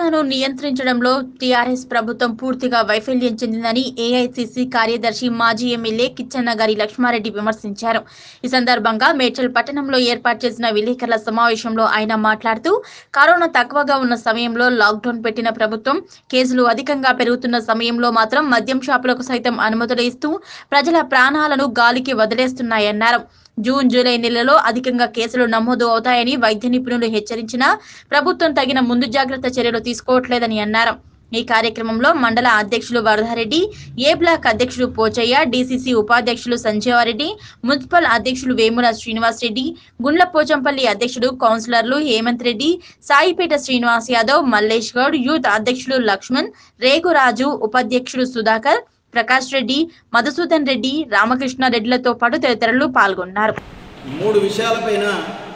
కరోనాను నియంత్రించడంలో టీఆర్ఎస్ ప్రభుత్వం పూర్తిగా వైఫల్యం చెందిందని ఏఐసిసి కార్యదర్శి మాజీ ఎమ్మెల్యే కిచ్చన్న గారి లక్ష్మారెడ్డి విమర్శించారు ఈ సందర్భంగా మేడ్చల్ పట్టణంలో ఏర్పాటు చేసిన విలేకరుల సమావేశంలో ఆయన మాట్లాడుతూ కరోనా తక్కువగా ఉన్న సమయంలో లాక్డౌన్ పెట్టిన ప్రభుత్వం కేసులు అధికంగా పెరుగుతున్న సమయంలో మాత్రం మద్యం షాపులకు సైతం అనుమతులు ఇస్తూ ప్రజల ప్రాణాలను గాలికి వదిలేస్తున్నాయన్నారు జూన్ జూలై నెలలో అధికంగా కేసులు నమోదు అవుతాయని వైద్య నిపుణులు హెచ్చరించినా ప్రభుత్వం తగిన ముందు జాగ్రత్త చర్యలు తీసుకోవట్లేదని అన్నారు ఈ కార్యక్రమంలో మండల అధ్యక్షులు వరదారెడ్డి ఏ బ్లాక్ అధ్యక్షులు పోచయ్య డీసీసీ ఉపాధ్యక్షులు సంజీవారెడ్డి మున్సిపల్ అధ్యక్షులు వేముల శ్రీనివాస్ రెడ్డి గుండ్ల పోచంపల్లి అధ్యక్షుడు కౌన్సిలర్లు హేమంత్ రెడ్డి సాయిపేట శ్రీనివాస్ యాదవ్ మల్లేష్ గౌడ్ యూత్ అధ్యక్షులు లక్ష్మణ్ రేగురాజు ఉపాధ్యక్షుడు సుధాకర్ ప్రకాష్ రెడ్డి మధుసూదన్ రెడ్డి రామకృష్ణ రెడ్డిలతో పాటు తదితరులు పాల్గొన్నారు మూడు విషయాలపైన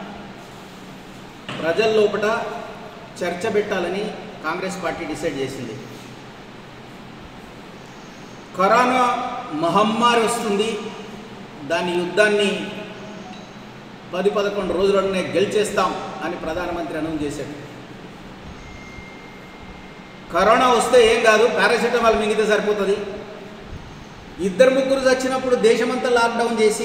ప్రజల లోపల చర్చ పెట్టాలని కాంగ్రెస్ పార్టీ డిసైడ్ చేసింది కరోనా మహమ్మారి వస్తుంది దాని యుద్ధాన్ని పది పదకొండు రోజులనే గెలిచేస్తాం అని ప్రధానమంత్రి అనౌన్స్ చేశాడు కరోనా వస్తే ఏం కాదు పారాసిటమాల్ మింగితే సరిపోతుంది ఇద్దరు ముగ్గురు చచ్చినప్పుడు దేశమంతా లాక్డౌన్ చేసి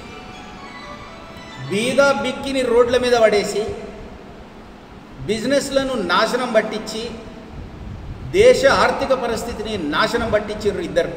బీద బిక్కిని రోడ్ల మీద పడేసి బిజినెస్లను నాశనం పట్టించి దేశ ఆర్థిక పరిస్థితిని నాశనం పట్టించారు ఇద్దరు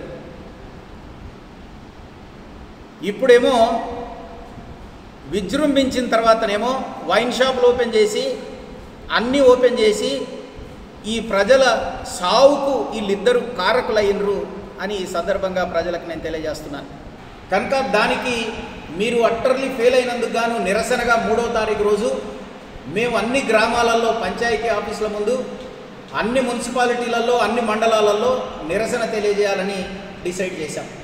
ఇప్పుడేమో విజృంభించిన తర్వాతనేమో వైన్ షాపులు ఓపెన్ చేసి అన్నీ ఓపెన్ చేసి ఈ ప్రజల సావుకు వీళ్ళిద్దరూ కారకులయ్యినరు అని ఈ సందర్భంగా ప్రజలకు నేను తెలియజేస్తున్నాను కనుక దానికి మీరు అట్టర్లీ ఫెయిల్ అయినందుకు గాను నిరసనగా మూడవ తారీఖు రోజు మేము అన్ని గ్రామాలలో పంచాయతీ ఆఫీసుల ముందు అన్ని మున్సిపాలిటీలలో అన్ని మండలాలలో నిరసన తెలియజేయాలని డిసైడ్ చేశాం